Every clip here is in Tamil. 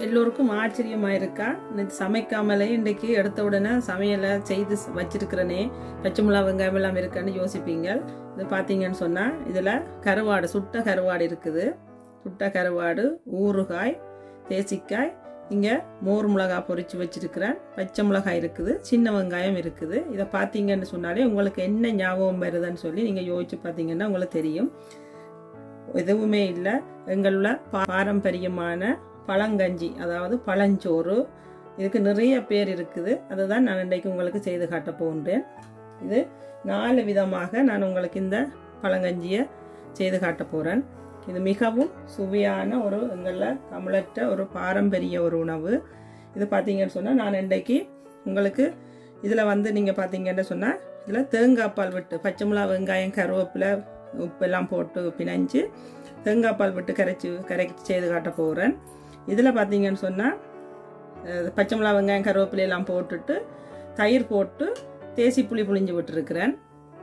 எல்லோருக்கும் ஆச்சரியமா இருக்கா நேத்து சமைக்காமலே இன்றைக்கு எடுத்த உடனே சமையலை செய்து ஸ் வச்சிருக்கிறனே பச்சை மிளகா வெங்காயம் எல்லாம் இருக்கான்னு யோசிப்பீங்க இது பார்த்தீங்கன்னு சொன்னா இதுல கருவாடு சுட்ட கருவாடு இருக்குது சுட்ட கருவாடு ஊறுகாய் தேசிக்காய் இங்க மோர் மிளகாய் பொரிச்சு வச்சிருக்கிறேன் பச்சை மிளகாய் இருக்குது சின்ன வெங்காயம் இருக்குது இதை பார்த்தீங்கன்னு சொன்னாலே உங்களுக்கு என்ன ஞாபகம் வருதுன்னு சொல்லி நீங்க யோசிச்சு பார்த்தீங்கன்னா உங்களுக்கு தெரியும் எதுவுமே இல்லை எங்களுள்ள பா- பாரம்பரியமான பழங்கஞ்சி அதாவது பழஞ்சோறு இதுக்கு நிறைய பேர் இருக்குது அதுதான் நான் இன்றைக்கு உங்களுக்கு செய்து காட்ட போகின்றேன் இது நாலு விதமாக நான் உங்களுக்கு இந்த பழங்கஞ்சியை செய்து காட்ட போகிறேன் இது மிகவும் சுவையான ஒரு எங்களில் தமிழற்ற ஒரு பாரம்பரிய ஒரு உணவு இது பார்த்தீங்கன்னு சொன்னால் நான் இன்றைக்கு உங்களுக்கு இதில் வந்து நீங்கள் பார்த்தீங்கன்னு சொன்னால் இதில் தேங்காய் பால் விட்டு பச்சை மிளகா வெங்காயம் கருவேப்பிலை உப்பெல்லாம் போட்டு பிணைஞ்சு தேங்காய் பால் விட்டு கரைச்சி கரைச்சி செய்து காட்ட போகிறேன் இதில் பார்த்தீங்கன்னு சொன்னால் பச்சை மிளகா வெங்காயம் கருவேப்பிலை எல்லாம் போட்டுட்டு தயிர் போட்டு தேசி புளி புளிஞ்சு விட்டுருக்கிறேன்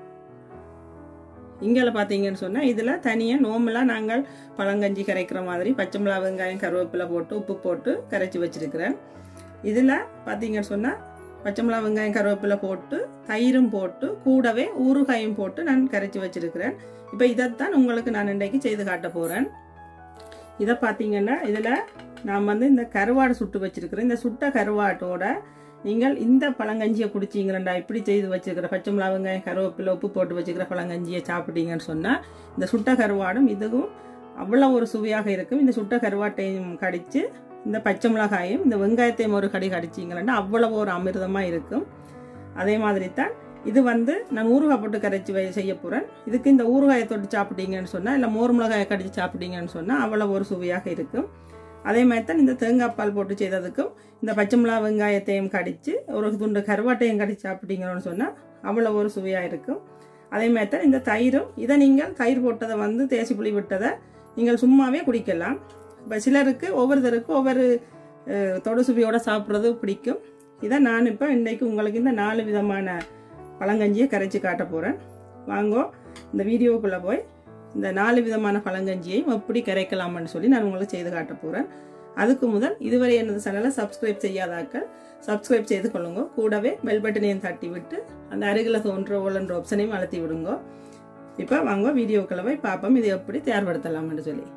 இங்கே பார்த்தீங்கன்னு சொன்னால் இதில் தனியாக நோம்பலாக நாங்கள் பழங்கஞ்சி கரைக்கிற மாதிரி பச்சை மிளகா வெங்காயம் கருவேப்பிலை போட்டு உப்பு போட்டு கரைச்சி வச்சிருக்கிறேன் இதில் பார்த்தீங்கன்னு சொன்னால் பச்சை மிளகா வெங்காயம் கருவேப்பிலை போட்டு தயிரும் போட்டு கூடவே ஊறுகாயும் போட்டு நான் கரைச்சி வச்சிருக்கிறேன் இப்போ இதைத்தான் உங்களுக்கு நான் இன்றைக்கு செய்து காட்ட போகிறேன் இதை பார்த்தீங்கன்னா இதில் நான் வந்து இந்த கருவாடு சுட்டு வச்சிருக்கிறேன் இந்த சுட்ட கருவாட்டோட நீங்கள் இந்த பழங்கஞ்சியை குடிச்சிங்கிறண்டா இப்படி செய்து வச்சிருக்கிற பச்சை மிளகா வெங்காயம் கருவேப்பிலை உப்பு போட்டு வச்சிருக்கிற பழங்கஞ்சியை சாப்பிட்டீங்கன்னு சொன்னால் இந்த சுட்ட கருவாடும் இதுவும் அவ்வளோ ஒரு சுவையாக இருக்கும் இந்த சுட்ட கருவாட்டையும் கடித்து இந்த பச்சை மிளகாயும் இந்த வெங்காயத்தையும் ஒரு கடி கடிச்சிங்களா அவ்வளோ ஒரு அமிர்தமாக இருக்கும் அதே மாதிரி தான் இது வந்து நான் ஊறுகாய் போட்டு கரைச்சி வை செய்ய போகிறேன் இதுக்கு இந்த ஊறுகாயை தொட்டு சாப்பிட்டீங்கன்னு சொன்னால் இல்லை மோர் மிளகாயை கடிச்சு சாப்பிட்டீங்கன்னு சொன்னால் அவ்வளோ ஒரு சுவையாக இருக்கும் அதே மாதிரி தான் இந்த தேங்காய் பால் போட்டு செய்ததுக்கும் இந்த பச்சை மிளகா வெங்காயத்தையும் கடித்து ஒரு துண்டு கருவாட்டையும் கடிச்சு சாப்பிட்டீங்கன்னு சொன்னால் அவ்வளோ ஒரு சுவையாக இருக்கும் அதே மாதிரி தான் இந்த தயிரும் இதை நீங்கள் தயிர் போட்டதை வந்து தேசி புளி விட்டதை நீங்கள் சும்மாவே குடிக்கலாம் இப்போ சிலருக்கு ஒவ்வொருத்தருக்கும் ஒவ்வொரு அஹ், தொடு சுவையோட சாப்பிட்றது பிடிக்கும் இதை நான் இப்போ இன்றைக்கு உங்களுக்கு இந்த நாலு விதமான பழங்கஞ்சியை கரைச்சி காட்ட போகிறேன் வாங்கோ இந்த வீடியோக்குள்ளே போய் இந்த நாலு விதமான பழங்கஞ்சியையும் எப்படி கரைக்கலாம்னு சொல்லி நான் உங்களுக்கு செய்து காட்ட போகிறேன் அதுக்கு முதல் இதுவரை எனது சேனலை சப்ஸ்கிரைப் செய்யாதாக்கள் சப்ஸ்கிரைப் செய்து கொள்ளுங்க கூடவே பெல் பட்டனையும் தட்டி விட்டு அந்த அருகில் தோன்ற ஓலன்ற ஆப்ஷனையும் அழுத்தி விடுங்க இப்போ வாங்க வீடியோக்குள்ள போய் பார்ப்போம் இது எப்படி தயார்படுத்தலாம்னு சொல்லி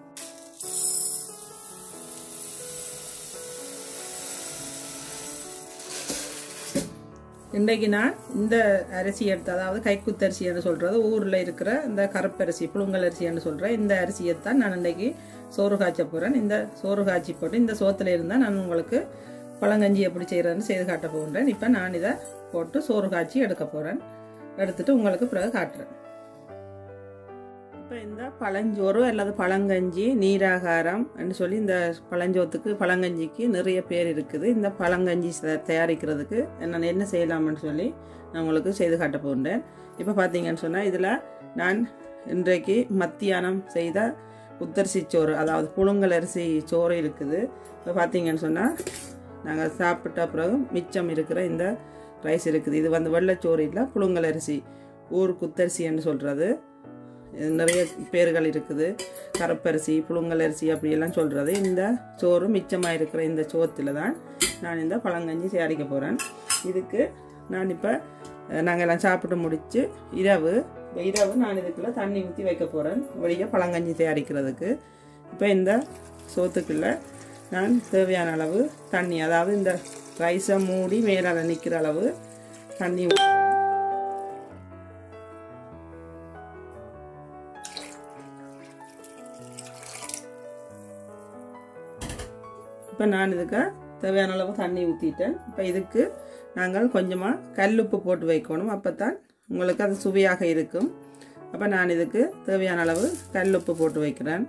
இன்றைக்கு நான் இந்த அரிசி எடுத்து அதாவது கைக்குத்தரிசி என்று சொல்கிறது ஊரில் இருக்கிற இந்த கருப்பரிசி புழுங்கல் அரிசி என்று சொல்கிற இந்த அரிசியை தான் நான் இன்றைக்கு சோறு காய்ச்ச போகிறேன் இந்த சோறு காய்ச்சி போட்டு இந்த சோத்தில் இருந்தால் நான் உங்களுக்கு பழங்கஞ்சி எப்படி செய்கிறதுன்னு செய்து காட்ட போகின்றேன் இப்போ நான் இதை போட்டு சோறு காய்ச்சி எடுக்க போகிறேன் எடுத்துட்டு உங்களுக்கு பிறகு காட்டுறேன் இப்போ இந்த பழஞ்சோறு அல்லது பழங்கஞ்சி நீராகாரம் சொல்லி இந்த பழஞ்சோத்துக்கு பழங்கஞ்சிக்கு நிறைய பேர் இருக்குது இந்த பழங்கஞ்சி ச- தயாரிக்கிறதுக்கு நான் என்ன செய்யலாம்னு சொல்லி நான் உங்களுக்கு செய்து காட்ட போகின்றேன் இப்போ பார்த்தீங்கன்னு சொன்னால் இதில் நான் இன்றைக்கு மத்தியானம் செய்த உத்தரிசி சோறு அதாவது புழுங்கல் அரிசி சோறு இருக்குது இப்போ பார்த்தீங்கன்னு சொன்னால் நாங்கள் சாப்பிட்ட பிறகு மிச்சம் இருக்கிற இந்த ரைஸ் இருக்குது இது வந்து வெள்ளைச்சோறு இல்லை புழுங்கல் அரிசி ஊர் குத்தரிசின்னு சொல்கிறது இது நிறைய பேர்கள் இருக்குது கரப்பரிசி புழுங்கல் அரிசி அப்படியெல்லாம் சொல்கிறது இந்த சோறு மிச்சமாக இருக்கிற இந்த சோத்தில் தான் நான் இந்த பழங்கஞ்சி தயாரிக்க போகிறேன் இதுக்கு நான் இப்போ நாங்கள் எல்லாம் சாப்பிட்டு முடித்து இரவு இப்ப இரவு நான் இதுக்குள்ள தண்ணி ஊற்றி வைக்க போகிறேன் வெளியே பழங்கஞ்சி தயாரிக்கிறதுக்கு இப்போ இந்த சோத்துக்குள்ள நான் தேவையான அளவு தண்ணி அதாவது இந்த ரைஸை மூடி மேலால் நிற்கிற அளவு தண்ணி ஊத்தி இப்போ நான் இதுக்கு தேவையான அளவு தண்ணி ஊற்றிட்டேன் இப்போ இதுக்கு நாங்கள் கொஞ்சமாக கல்லுப்பு போட்டு வைக்கணும் அப்போ தான் உங்களுக்கு அது சுவையாக இருக்கும் அப்போ நான் இதுக்கு தேவையான அளவு கல்லுப்பு போட்டு வைக்கிறேன்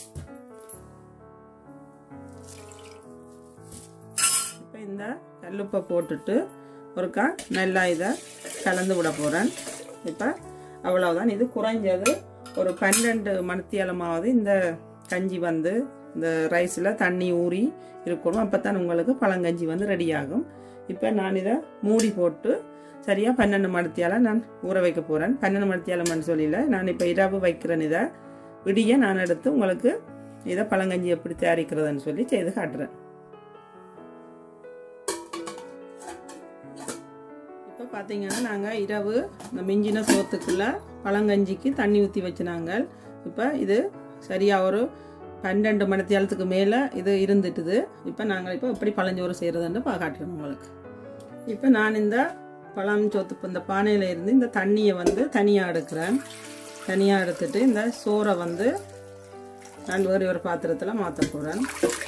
இப்போ இந்த கல்லுப்பை போட்டுட்டு ஒருக்கா நல்லா இதை கலந்து விட போகிறேன் இப்போ அவ்வளவுதான் இது குறைஞ்சது ஒரு பன்னெண்டு மணித்தியாலமாவது இந்த கஞ்சி வந்து இந்த ரைஸில் தண்ணி ஊறி இருக்கணும் அப்போ தான் உங்களுக்கு பழங்கஞ்சி வந்து ரெடி ஆகும் இப்போ நான் இதை மூடி போட்டு சரியாக பன்னெண்டு மணித்தியால நான் ஊற வைக்க போகிறேன் பன்னெண்டு மணித்தியாலம்னு சொல்லல நான் இப்போ இரவு வைக்கிறேன் இதை விடிய நான் எடுத்து உங்களுக்கு இதை பழங்கஞ்சி எப்படி தயாரிக்கிறதுன்னு சொல்லி செய்து காட்டுறேன் இப்போ பார்த்தீங்கன்னா நாங்கள் இரவு இந்த மிஞ்சின சோத்துக்குள்ள பழங்கஞ்சிக்கு தண்ணி ஊற்றி வச்சுனாங்க இப்போ இது சரியாக ஒரு பன்னெண்டு மணித்தியாலத்துக்கு மேலே இது இருந்துட்டுது இப்போ நாங்கள் இப்போ எப்படி பழஞ்சோறு செய்கிறதுன்னு பா காட்டுறோம் உங்களுக்கு இப்போ நான் இந்த பழம் சோத்து இந்த பானையில் இருந்து இந்த தண்ணியை வந்து தனியாக எடுக்கிறேன் தனியாக எடுத்துட்டு இந்த சோறை வந்து நான் வேறு ஒரு பாத்திரத்தில் மாற்ற போகிறேன்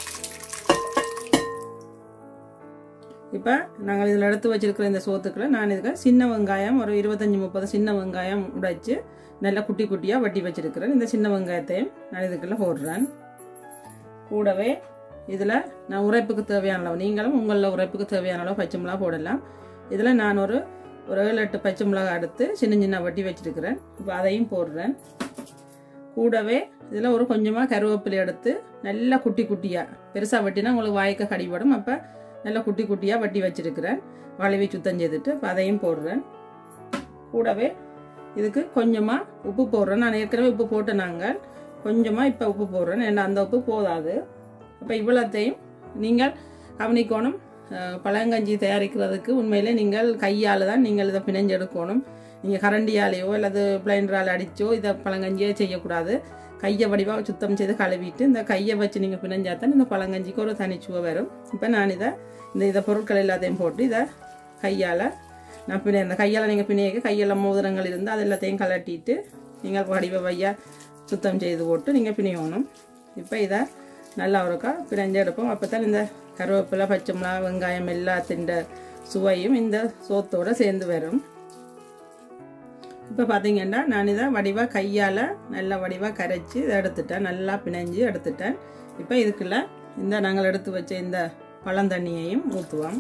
இப்போ நாங்கள் இதில் எடுத்து வச்சிருக்கிற இந்த சோத்துக்களை நான் இதுக்கு சின்ன வெங்காயம் ஒரு இருபத்தஞ்சி முப்பது சின்ன வெங்காயம் உடைச்சு நல்லா குட்டி குட்டியாக வட்டி வச்சிருக்கிறேன் இந்த சின்ன வெங்காயத்தையும் நான் இதுக்குள்ள போடுறேன் கூடவே இதில் நான் உரைப்புக்கு தேவையான அளவு நீங்களும் உங்களில் உரைப்புக்கு தேவையான அளவு பச்சை மிளகா போடலாம் இதில் நான் ஒரு ஒரு ஏழு எட்டு பச்சை மிளகா எடுத்து சின்ன சின்ன வட்டி வச்சிருக்கிறேன் இப்போ அதையும் போடுறேன் கூடவே இதில் ஒரு கொஞ்சமாக கருவேப்பிலை எடுத்து நல்லா குட்டி குட்டியாக பெருசாக வெட்டினா உங்களுக்கு வாய்க்க கடிபடும் அப்போ நல்லா குட்டி குட்டியாக வட்டி வச்சிருக்கிறேன் வளைவி சுத்தம் செய்துட்டு இப்போ அதையும் போடுறேன் கூடவே இதுக்கு கொஞ்சமாக உப்பு போடுறேன் நான் ஏற்கனவே உப்பு போட்டு நாங்கள் கொஞ்சமாக இப்போ உப்பு போடுறேன் ஏன்னா அந்த உப்பு போதாது அப்போ இவ்வளோத்தையும் நீங்கள் கவனிக்கணும் பழங்கஞ்சி தயாரிக்கிறதுக்கு உண்மையிலே நீங்கள் கையால் தான் நீங்கள் இதை பிணைஞ்சு எடுக்கணும் நீங்கள் கரண்டியாலேயோ அல்லது பிளைண்டரால் அடித்தோ இதை பழங்கஞ்சியோ செய்யக்கூடாது கையை வடிவாக சுத்தம் செய்து கழுவிட்டு இந்த கையை வச்சு நீங்கள் பிணைஞ்சா தான் இந்த பழங்கஞ்சிக்கு ஒரு தனிச்சுவை வரும் இப்போ நான் இதை இந்த இதை பொருட்கள் எல்லாத்தையும் போட்டு இதை கையால் நான் பிணை இந்த கையால் நீங்கள் பிணையக்க கையில் மோதிரங்கள் இருந்தால் அது எல்லாத்தையும் கலட்டிட்டு நீங்கள் வடிவ வையா சுத்தம் செய்து போட்டு நீங்கள் பிணையணும் இப்போ இதை நல்லா ஒருக்கா பிணைஞ்சு எடுப்போம் அப்போ தான் இந்த கருவேப்பிலை பச்சை மிளகா வெங்காயம் எல்லாத்தின் சுவையும் இந்த சோத்தோடு சேர்ந்து வரும் இப்போ பார்த்தீங்கன்னா நான் இதை வடிவாக கையால் நல்லா வடிவாக கரைச்சி இதை எடுத்துட்டேன் நல்லா பிணைஞ்சு எடுத்துட்டேன் இப்போ இதுக்குள்ள இந்த நாங்கள் எடுத்து வச்ச இந்த பழந்தண்ணியையும் ஊற்றுவோம்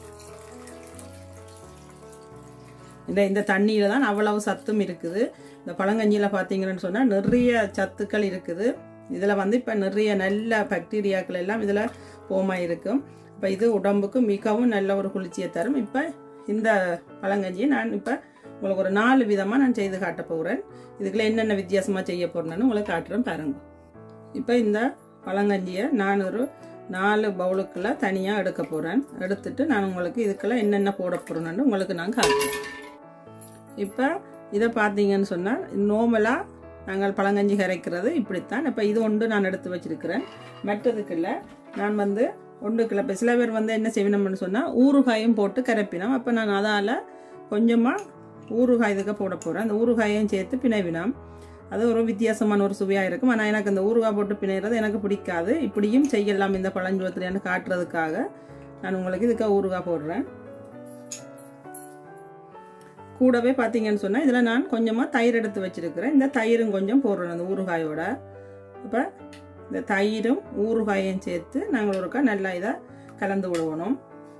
இந்த இந்த தண்ணியில் தான் அவ்வளவு சத்தும் இருக்குது இந்த பழங்கஞ்சியில் பார்த்தீங்கன்னு சொன்னால் நிறைய சத்துக்கள் இருக்குது இதில் வந்து இப்போ நிறைய நல்ல பாக்டீரியாக்கள் எல்லாம் இதில் போமா இருக்கும் இப்போ இது உடம்புக்கு மிகவும் நல்ல ஒரு குளிர்ச்சியை தரும் இப்போ இந்த பழங்கஞ்சியை நான் இப்போ உங்களுக்கு ஒரு நாலு விதமாக நான் செய்து காட்ட போகிறேன் இதுக்குள்ள என்னென்ன வித்தியாசமாக செய்ய போகிறேன்னு உங்களுக்கு காட்டுறேன் பாருங்க இப்போ இந்த பழங்கஞ்சியை நான் ஒரு நாலு பவுலுக்குள்ள தனியாக எடுக்க போகிறேன் எடுத்துட்டு நான் உங்களுக்கு இதுக்குள்ள என்னென்ன போட போகிறேன்னு உங்களுக்கு நான் காட்டுறேன் இப்போ இதை பார்த்தீங்கன்னு சொன்னால் நோமலாக நாங்கள் பழங்கஞ்சி கரைக்கிறது இப்படித்தான் இப்போ இது ஒன்று நான் எடுத்து வச்சிருக்கிறேன் மற்றதுக்குள்ள நான் வந்து ஒன்றுக்குள்ள இப்போ சில பேர் வந்து என்ன செய்யணும்னு சொன்னால் ஊறுகாயும் போட்டு கரைப்பினோம் அப்போ நான் அதால் கொஞ்சமாக ஊறுகாய் இதுக்கு போட போகிறேன் அந்த ஊறுகாயையும் சேர்த்து பிணைவினோம் அது ஒரு வித்தியாசமான ஒரு சுவையாக இருக்கும் ஆனால் எனக்கு அந்த ஊறுகாய் போட்டு பிணைகிறது எனக்கு பிடிக்காது இப்படியும் செய்யலாம் இந்த பழஞ்சுவத்துலன்னு காட்டுறதுக்காக நான் உங்களுக்கு இதுக்காக ஊறுகாய் போடுறேன் கூடவே பார்த்தீங்கன்னு சொன்னால் இதில் நான் கொஞ்சமாக தயிர் எடுத்து வச்சிருக்கிறேன் இந்த தயிரும் கொஞ்சம் போடுறேன் அந்த ஊறுகாயோட இப்போ இந்த தயிரும் ஊறுகாயும் சேர்த்து நாங்கள் ஒருக்கா நல்லா இதை கலந்து விடுவணும்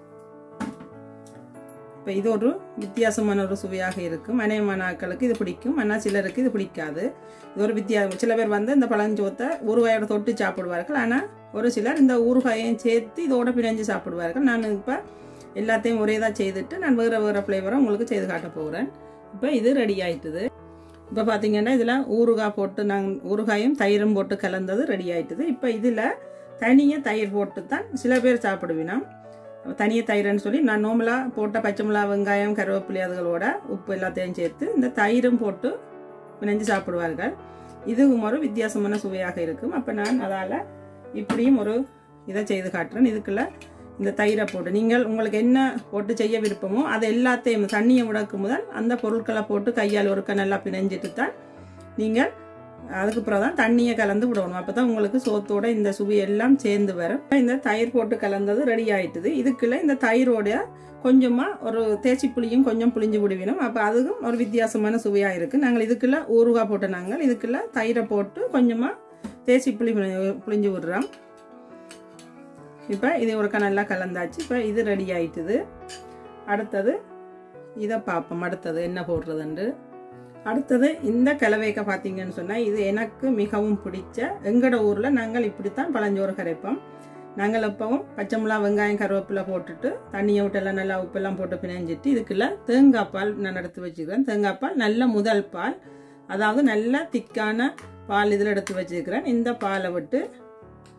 இப்போ இது ஒரு வித்தியாசமான ஒரு சுவையாக இருக்கும் அநேகமான ஆட்களுக்கு இது பிடிக்கும் ஆனால் சிலருக்கு இது பிடிக்காது இது ஒரு வித்தியாசம் சில பேர் வந்து இந்த பழஞ்சோத்தை ஊறுகாயோட தொட்டு சாப்பிடுவார்கள் ஆனால் ஒரு சிலர் இந்த ஊறுகாயையும் சேர்த்து இதோட பிணைஞ்சு சாப்பிடுவார்கள் நான் இப்போ எல்லாத்தையும் ஒரே தான் செய்துட்டு நான் வேறு வேறு ஃப்ளேவரை உங்களுக்கு செய்து காட்ட போகிறேன் இப்போ இது ரெடி ஆயிட்டுது இப்போ பார்த்தீங்கன்னா இதில் ஊறுகாய் போட்டு நாங்கள் ஊறுகாயும் தயிரும் போட்டு கலந்தது ரெடி ஆயிட்டுது இப்போ இதில் தனியாக தயிர் போட்டு தான் சில பேர் சாப்பிடுவினா தனியாக தயிர்னு சொல்லி நான் நோமலாக போட்ட பச்சை மிளகா வெங்காயம் கருவேப்பிலை அதுகளோட உப்பு எல்லாத்தையும் சேர்த்து இந்த தயிரும் போட்டு பிணைஞ்சு சாப்பிடுவார்கள் இதுவும் ஒரு வித்தியாசமான சுவையாக இருக்கும் அப்போ நான் அதால் இப்படியும் ஒரு இதை செய்து காட்டுறேன் இதுக்குள்ள இந்த தயிரை போட்டு நீங்கள் உங்களுக்கு என்ன போட்டு செய்ய விருப்பமோ அதை எல்லாத்தையும் தண்ணியை முடக்கும் முதல் அந்த பொருட்களை போட்டு கையால் ஒருக்க நல்லா பிணைஞ்சிட்டு தான் நீங்கள் அதுக்கு பிறகு தான் தண்ணியை கலந்து விடணும் அப்போ தான் உங்களுக்கு சோத்தோட இந்த சுவை எல்லாம் சேர்ந்து வரும் இந்த தயிர் போட்டு கலந்தது ரெடி ஆயிட்டுது இதுக்குள்ள இந்த தயிரோட கொஞ்சமாக ஒரு தேச்சி புளியும் கொஞ்சம் புளிஞ்சு விடுவினோம் அப்போ அதுவும் ஒரு வித்தியாசமான சுவையாக இருக்குது நாங்கள் இதுக்குள்ள ஊறுகாய் போட்டு நாங்கள் இதுக்குள்ள தயிரை போட்டு கொஞ்சமாக தேச்சி புளி புளிஞ்சு விடுறோம் இப்போ இது ஒருக்கா நல்லா கலந்தாச்சு இப்போ இது ரெடி ஆயிட்டுது அடுத்தது இதை பார்ப்போம் அடுத்தது என்ன போடுறதுண்டு அடுத்தது இந்த கலவைக்க பார்த்தீங்கன்னு சொன்னால் இது எனக்கு மிகவும் பிடிச்ச எங்களோட ஊரில் நாங்கள் இப்படித்தான் பழஞ்சோறு கரைப்போம் நாங்கள் எப்பவும் பச்சை மிளகா வெங்காயம் கருவேப்பிலை போட்டுட்டு தண்ணியை விட்டு எல்லாம் நல்லா உப்பெல்லாம் போட்டு பிணைஞ்சிட்டு இதுக்குள்ள தேங்காய் பால் நான் எடுத்து வச்சுக்கிறேன் தேங்காய் பால் நல்ல முதல் பால் அதாவது நல்ல திக்கான பால் இதில் எடுத்து வச்சுருக்கிறேன் இந்த பாலை விட்டு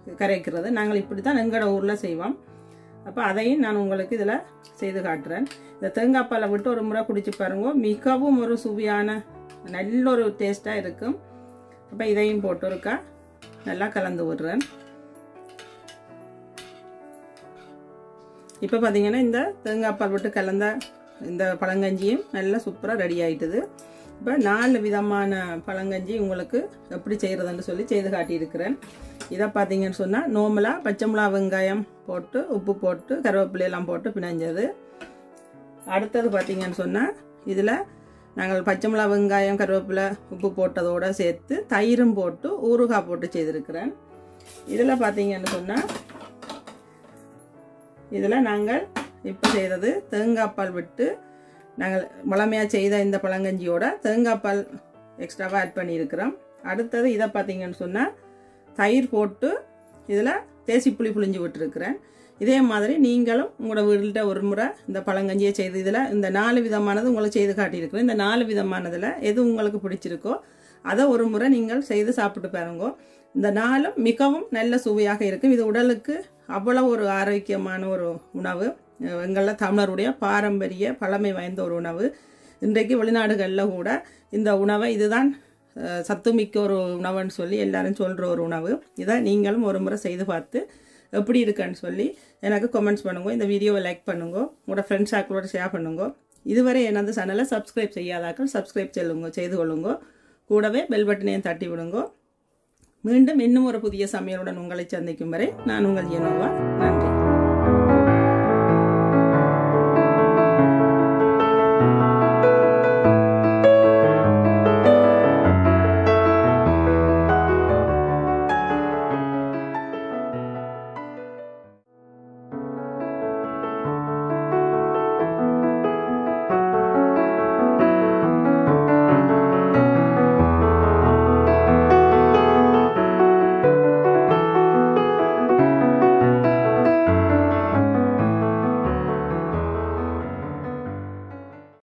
கரைக்கிறது நாங்கள் இப்படி தான் எங்களோட ஊரில் செய்வோம் அப்போ அதையும் நான் உங்களுக்கு இதில் செய்து காட்டுறேன் இந்த தேங்காய் பாலை விட்டு ஒரு முறை குடிச்சு பாருங்க மிகவும் ஒரு சுவையான நல்ல ஒரு டேஸ்ட்டாக இருக்கும் அப்போ இதையும் போட்டு இருக்கா நல்லா கலந்து விடுறேன் இப்போ பார்த்தீங்கன்னா இந்த தேங்காய் பால் விட்டு கலந்த இந்த பழங்கஞ்சியும் நல்லா சூப்பராக ரெடி ஆயிட்டுது இப்போ நாலு விதமான பழங்கஞ்சி உங்களுக்கு எப்படி செய்கிறதுன்னு சொல்லி செய்து காட்டியிருக்கிறேன் இதை பார்த்தீங்கன்னு சொன்னால் நோம்பலாக பச்சை மிளகா வெங்காயம் போட்டு உப்பு போட்டு கருவேப்பிலையெல்லாம் போட்டு பிணைஞ்சது அடுத்தது பார்த்தீங்கன்னு சொன்னால் இதில் நாங்கள் பச்சை மிளகா வெங்காயம் கருவேப்பிலை உப்பு போட்டதோடு சேர்த்து தயிரும் போட்டு ஊறுகாய் போட்டு செய்திருக்கிறேன் இதில் பார்த்தீங்கன்னு சொன்னால் இதில் நாங்கள் இப்போ செய்கிறது தேங்காய் பால் விட்டு நாங்கள் வளமையாக செய்த இந்த பழங்கஞ்சியோட தேங்காய் பால் எக்ஸ்ட்ராவாக ஆட் பண்ணியிருக்கிறோம் அடுத்தது இதை பார்த்தீங்கன்னு சொன்னால் தயிர் போட்டு இதில் தேசி புளி புளிஞ்சு விட்டுருக்கிறேன் இதே மாதிரி நீங்களும் உங்களோட வீட்டில் ஒரு முறை இந்த பழங்கஞ்சியை செய்து இதில் இந்த நாலு விதமானது உங்களுக்கு செய்து காட்டியிருக்கிறேன் இந்த நாலு விதமானதில் எது உங்களுக்கு பிடிச்சிருக்கோ அதை ஒரு முறை நீங்கள் செய்து சாப்பிட்டு பாருங்க இந்த நாளும் மிகவும் நல்ல சுவையாக இருக்கும் இது உடலுக்கு அவ்வளோ ஒரு ஆரோக்கியமான ஒரு உணவு எங்களில் தமிழருடைய பாரம்பரிய பழமை வாய்ந்த ஒரு உணவு இன்றைக்கு வெளிநாடுகளில் கூட இந்த உணவை இதுதான் சத்துமிக்க ஒரு உணவுன்னு சொல்லி எல்லாரும் சொல்கிற ஒரு உணவு இதை நீங்களும் ஒரு முறை செய்து பார்த்து எப்படி இருக்குன்னு சொல்லி எனக்கு கமெண்ட்ஸ் பண்ணுங்க இந்த வீடியோவை லைக் பண்ணுங்க உங்களோட ஃப்ரெண்ட்ஸ் ஆக்களோட ஷேர் பண்ணுங்க இதுவரை எனது சேனலை சப்ஸ்கிரைப் செய்யாதாக்கள் சப்ஸ்கிரைப் செல்லுங்க செய்து கொள்ளுங்க கூடவே பெல் பட்டனையும் தட்டி விடுங்க மீண்டும் இன்னும் ஒரு புதிய சமையலுடன் உங்களை சந்திக்கும் வரை நான் உங்கள் ஜெனோவா நன்றி